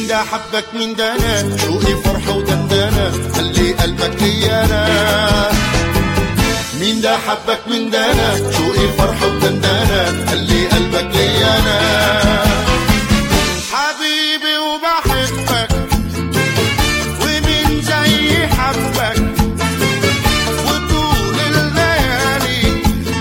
مين ده حبك مين ده انا شوقي فرحة ودندانة خلي قلبك ليا انا مين ده حبك مين ده انا شوقي فرحة ودندانة خلي قلبك ليا انا حبيبي وبحبك ومين زي حبك وطول الليالي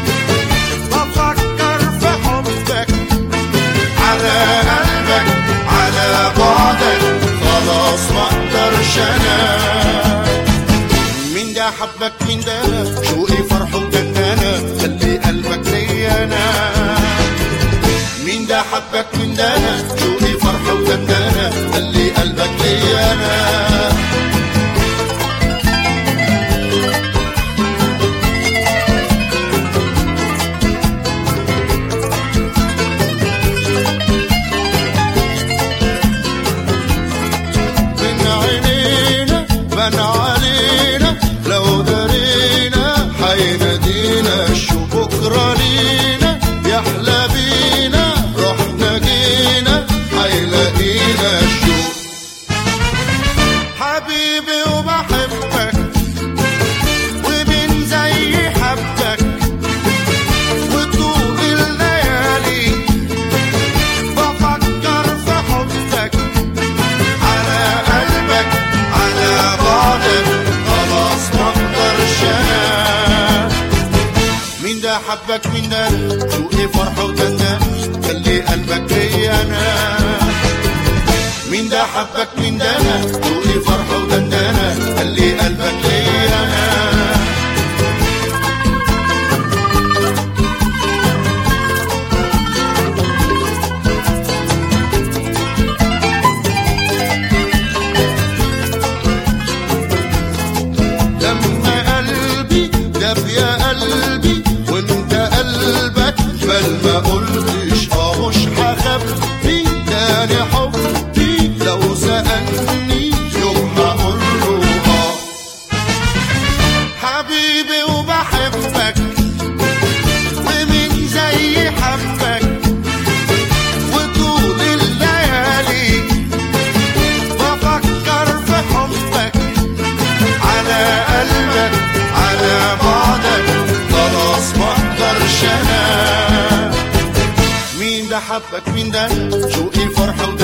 بفكر في حبك على قلبك على بعدك خلاص ما اقدرش انا مين ده حبك مين ده أنا؟ شوقي فرحه وجنانة خلي قلبك ليا انا مين ده حبك مين ده انا شوقي فرحه وجنانة خلي قلبك ليا انا من عينينا بان علينا لو درينا حينادينا شو بكرة لينا يحلى بينا رحنا جينا حيلاقينا شو حبيبي وبحبك ومين زي حبك وطول الليالي بفكر في حبك على قلبك على بعدك خلاص ما اقدرش انا مين ده حبك مين ده أنا؟ شوقي فرحه وجنة خلي قلبك ليا انا مين ده حبك مين ده انا شوقي فرحه وجنة خلي قلبك ليا انا لما قلبي دب يا قلبي وانت قلبك بل ما قلتش اه مش هخبي تاني حبي لو سألني يوم هقول له اه حبيبي وبحبك ومين زي حبك وطول الليالي بفكر في حبك على قلبك على بعدك خلاص ما اقدرش انا مين ده حبك مين ده شوقي فرحه وده